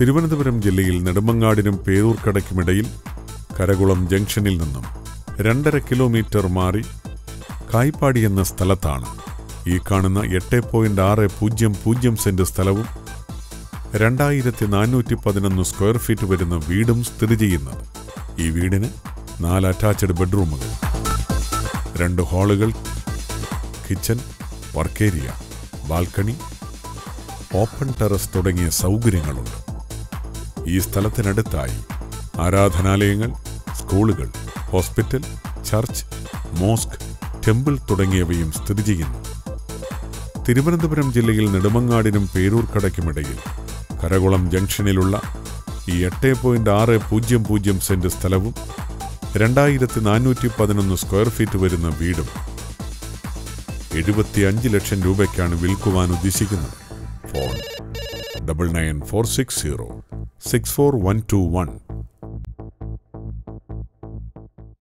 തിരുവനന്തപുരം ജില്ലയിൽ നെടുമങ്ങാടിനും പേരൂർക്കടയ്ക്കുമിടയിൽ കരകുളം ജംഗ്ഷനിൽ നിന്നും രണ്ടര കിലോമീറ്റർ മാറി കായ്പാടി എന്ന സ്ഥലത്താണ് ഈ കാണുന്ന എട്ട് പോയിന്റ് ആറ് പൂജ്യം പൂജ്യം സെന്റ് സ്ഥലവും രണ്ടായിരത്തി നാനൂറ്റി പതിനൊന്ന് സ്ക്വയർ ഫീറ്റ് വരുന്ന വീടും സ്ഥിതി ചെയ്യുന്നത് ഈ വീടിന് നാല് അറ്റാച്ച്ഡ് ബെഡ്റൂമുകൾ രണ്ട് ഹാളുകൾ kitchen work area balcony open terrace തുടങ്ങിയ സൗകര്യങ്ങളുണ്ട് ഈ സ്ഥലത്തിനടുത്തായി ആരാധനാലയങ്ങൾ സ്കൂളുകൾ ഹോസ്പിറ്റൽ ചർച്ച് മോസ്ക് ടെമ്പിൾ തുടങ്ങിയവയും സ്ഥിതി ചെയ്യുന്നു തിരുവനന്തപുരം ജില്ലയിൽ നെടുമങ്ങാടിനും പേരൂർക്കടയ്ക്കുമിടയിൽ കരകുളം ജംഗ്ഷനിലുള്ള ഈ എട്ട് പോയിന്റ് ആറ് പൂജ്യം പൂജ്യം സെന്റ് സ്ഥലവും രണ്ടായിരത്തി നാനൂറ്റി പതിനൊന്ന് സ്ക്വയർ ഫീറ്റ് വരുന്ന വീടും എഴുപത്തിയഞ്ച് ലക്ഷം രൂപയ്ക്കാണ് വിൽക്കുവാൻ ഉദ്ദേശിക്കുന്നത് phone double nine four six zero six four one two one